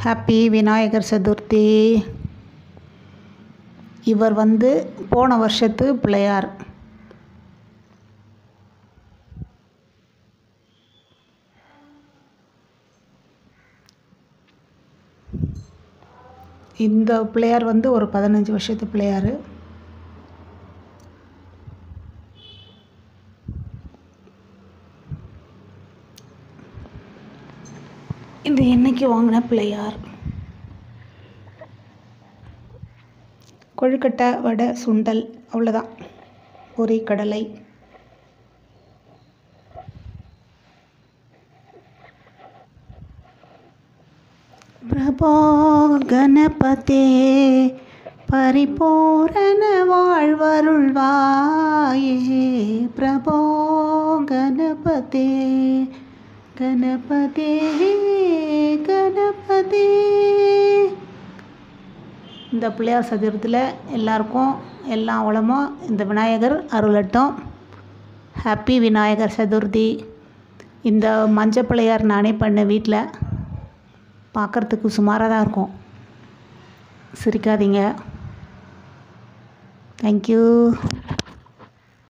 happy Vinayagar Chaturthi இவர் வந்து போன வருஷத்து பிள்ளையார் இந்த பிள்ளையார் வந்து ஒரு பதினஞ்சு வருஷத்து பிள்ளையார் இது என்னைக்கு வாங்கின பிள்ளையார் கொழுக்கட்டை வடை சுண்டல் அவ்வளோதான் பொரி கடலை பிரபோ கணபதே பரிபூரண வாழ்வருள்வாயே பிரபோ கணபதே கணபதே கணபதே இந்த பிள்ளையார் சதுரத்தில் எல்லாருக்கும் எல்லா வளமும் இந்த விநாயகர் அருளட்டும் ஹாப்பி விநாயகர் சதுர்த்தி இந்த மஞ்சள் பிள்ளையார் நானே பண்ணேன் வீட்டில் பார்க்குறதுக்கு சுமாராக தான் இருக்கும் சிரிக்காதீங்க தேங்க்யூ